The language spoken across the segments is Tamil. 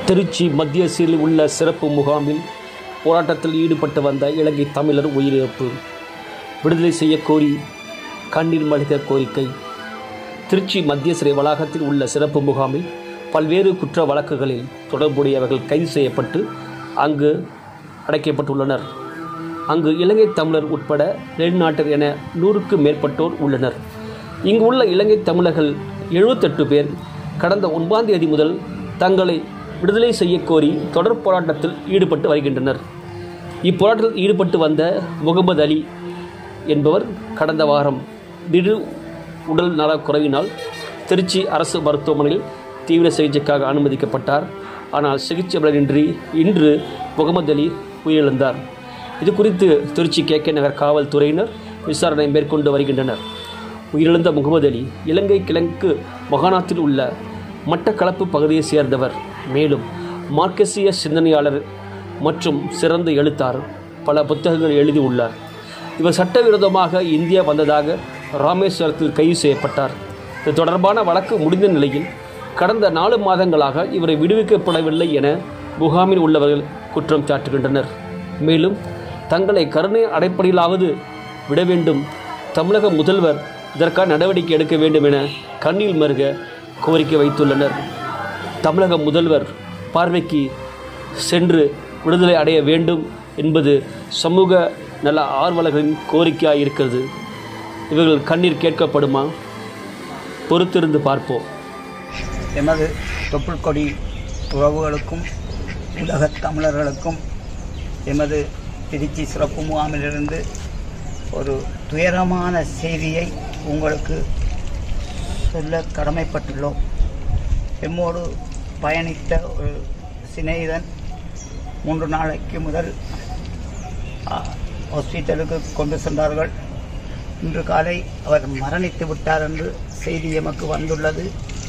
திருச்சி மத்திய சிறையில் உள்ள சிறப்பு முகாமில் போராட்டத்தில் ஈடுபட்டு வந்த இலங்கை தமிழர் உயிரிழப்பு விடுதலை செய்யக் கோரி கண்ணீர் மல்க கோரிக்கை திருச்சி மத்திய சிறை வளாகத்தில் உள்ள சிறப்பு முகாமில் பல்வேறு குற்ற வழக்குகளில் தொடர்புடையவர்கள் கைது செய்யப்பட்டு அங்கு அடைக்கப்பட்டுள்ளனர் அங்கு இலங்கை தமிழர் உட்பட வெளிநாட்டர் என நூறுக்கு மேற்பட்டோர் உள்ளனர் இங்கு உள்ள இலங்கை தமிழர்கள் எழுபத்தெட்டு பேர் கடந்த ஒன்பதாம் தேதி முதல் தங்களை விடுதலை செய்யக் கோரி தொடர் போராட்டத்தில் ஈடுபட்டு வருகின்றனர் இப்போராட்டத்தில் ஈடுபட்டு வந்த முகமது அலி என்பவர் கடந்த வாரம் திடீர் உடல் நலக்குறைவினால் திருச்சி அரசு மருத்துவமனையில் தீவிர சிகிச்சைக்காக அனுமதிக்கப்பட்டார் ஆனால் சிகிச்சை பலனின்றி இன்று முகமது அலி உயிரிழந்தார் இது குறித்து திருச்சி கே கே நகர் காவல்துறையினர் விசாரணை மேற்கொண்டு வருகின்றனர் உயிரிழந்த முகமது அலி இலங்கை கிழக்கு மகாணாத்தில் உள்ள மட்டக்களப்பு பகுதியைச் சேர்ந்தவர் மேலும் மார்க்கசிய சிந்தனையாளர் மற்றும் சிறந்த எழுத்தார் பல புத்தகங்கள் எழுதியுள்ளார் இவர் சட்டவிரோதமாக இந்தியா வந்ததாக ராமேஸ்வரத்தில் கைது செய்யப்பட்டார் இது தொடர்பான வழக்கு முடிந்த நிலையில் கடந்த நாலு மாதங்களாக இவரை விடுவிக்கப்படவில்லை என முகாமில் உள்ளவர்கள் குற்றம் சாட்டுகின்றனர் மேலும் தங்களை கருணை அடிப்படையிலாவது விட வேண்டும் தமிழக முதல்வர் இதற்கான நடவடிக்கை எடுக்க வேண்டும் என கண்ணீர் மருக கோரிக்கை வைத்துள்ளனர் தமிழக முதல்வர் பார்வைக்கு சென்று விடுதலை அடைய வேண்டும் என்பது சமூக நல ஆர்வலர்களின் கோரிக்கையாக இருக்கிறது இவர்கள் கண்ணீர் கேட்கப்படுமா பொறுத்திருந்து பார்ப்போம் எமது தொப்புள் கொடி உறவுகளுக்கும் உலகத் தமிழர்களுக்கும் எமது திருச்சி சிறப்பு முகாமிலிருந்து ஒரு துயரமான செய்தியை உங்களுக்கு சொல்ல கடமைப்பட்டுள்ளோம் எம்மோடு பயணித்த ஒரு சிநேகிதன் மூன்று நாளைக்கு முதல் ஆ, ஹாஸ்பிட்டலுக்கு கொண்டு சென்றார்கள் இன்று காலை அவர் மரணித்து விட்டார் என்று செய்தி எமக்கு வந்துள்ளது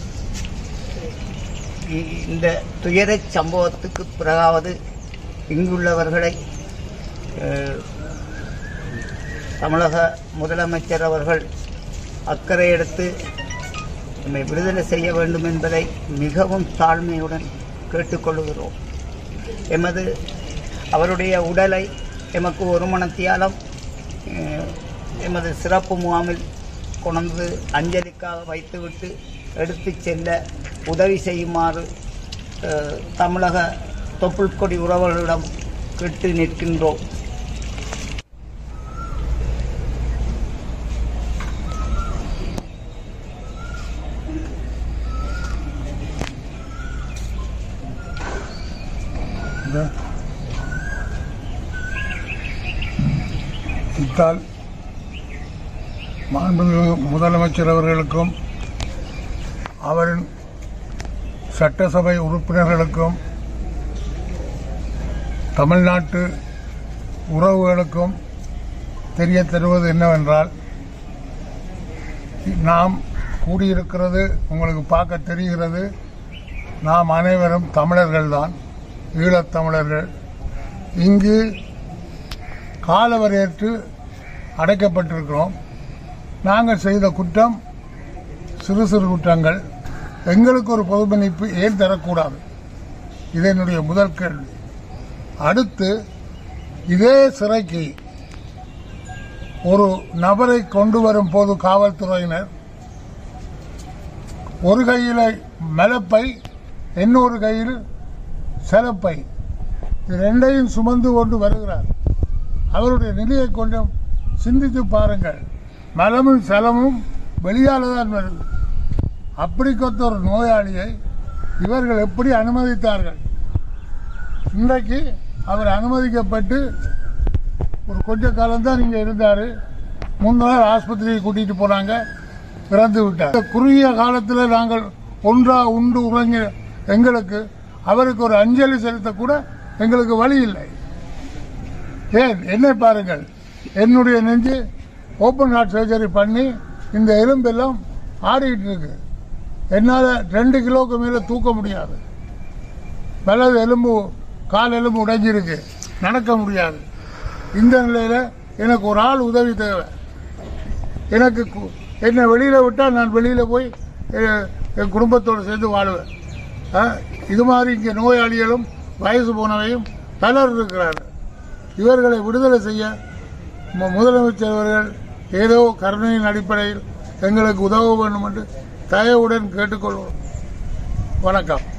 இ- இந்த துயரச் சம்பவத்துக்கு பிறகாவது இங்குள்ளவர்களை அஹ், தமிழக முதலமைச்சர் அவர்கள் அக்கறை எடுத்து நம்மை விடுதலை செய்ய வேண்டும் என்பதை மிகவும் தாழ்மையுடன் கேட்டுக்கொள்கிறோம் எமது அவருடைய உடலை எமக்கு ஒரு மணத்தியாலம் அஹ், எமது சிறப்பு முகாமில் கொண்டு அஞ்சலிக்காக வைத்துவிட்டு எடுத்துச் செல்ல உதவி செய்யுமாறு அஹ், தமிழக தொப்புள் கொடி உறவுகளிடம் கேட்டு நிற்கின்றோம் இத்தால் மாண்புமிகு முதலமைச்சர் அவர்களுக்கும் அவரின் சட்டசபை உறுப்பினர்களுக்கும் தமிழ்நாட்டு உறவுகளுக்கும் தெரிய தருவது என்னவென்றால் நாம் கூடியிருக்கிறது உங்களுக்கு பார்க்க தெரிகிறது நாம் அனைவரும் தமிழர்கள்தான் ஈழத்தமிழர்கள் இங்கு காலவரையற்று அடைக்கப்பட்டிருக்கிறோம் நாங்கள் செய்த குற்றம் சிறு சிறு குற்றங்கள் எங்களுக்கு ஒரு பொது மன்னிப்பு ஏன் தரக்கூடாது இது என்னுடைய முதல் கேள்வி அடுத்து இதே சிறைக்கு ஒரு நபரை கொண்டு வரும் போது காவல்துறையினர் ஒரு கையில் மெலப்பை இன்னொரு கையில் செலப்பை இது ரெண்டையும் சுமந்து கொண்டு வருகிறார் அவருடைய நிலையை கொஞ்சம் சிந்தித்து பாருங்கள் மலமும் சலமும் வெளியால தான் வருது அப்படிப்பட்ட ஒரு நோயாளியை இவர்கள் எப்படி அனுமதித்தார்கள் இன்றைக்கு அவர் அனுமதிக்கப்பட்டு ஒரு கொஞ்ச காலம்தான் இங்கே இருந்தார் மூணு நாள் ஆஸ்பத்திரியை கூட்டிகிட்டு போனாங்க இறந்து விட்டார் இந்த குறுகிய காலத்தில் நாங்கள் ஒன்றா உண்டு உறங்கி எங்களுக்கு அவருக்கு ஒரு அஞ்சலி செலுத்த கூட எங்களுக்கு வழி இல்லை ஏன் என்னை பாருங்கள் என்னுடைய நெஞ்சு ஓப்பன் ஹார்ட் சர்ஜரி பண்ணி இந்த எலும்பெல்லாம் ஆடிக்கிட்டு இருக்கு என்னால் ரெண்டு கிலோவுக்கு மேலே தூக்க முடியாது வலது எலும்பு கால் எலும்பு உடைஞ்சிருக்கு நடக்க முடியாது இந்த நிலையில் எனக்கு ஒரு ஆள் உதவி தேவை எனக்கு கு- என்னை வெளியில் விட்டால் நான் வெளியில் போய் எ- என் குடும்பத்தோடு சேர்ந்து வாழுவேன் ஆ, இது மாதிரி இங்கே நோயாளிகளும் வயசு போனவையும் பலர் இருக்கிறார்கள் இவர்களை விடுதலை செய்ய மு- முதலமைச்சர் அவர்கள் ஏதோ கருணையின் அடிப்படையில் எங்களுக்கு உதவ வேண்டும் என்று தயவுடன் கேட்டுக்கொள்வோம் வணக்கம்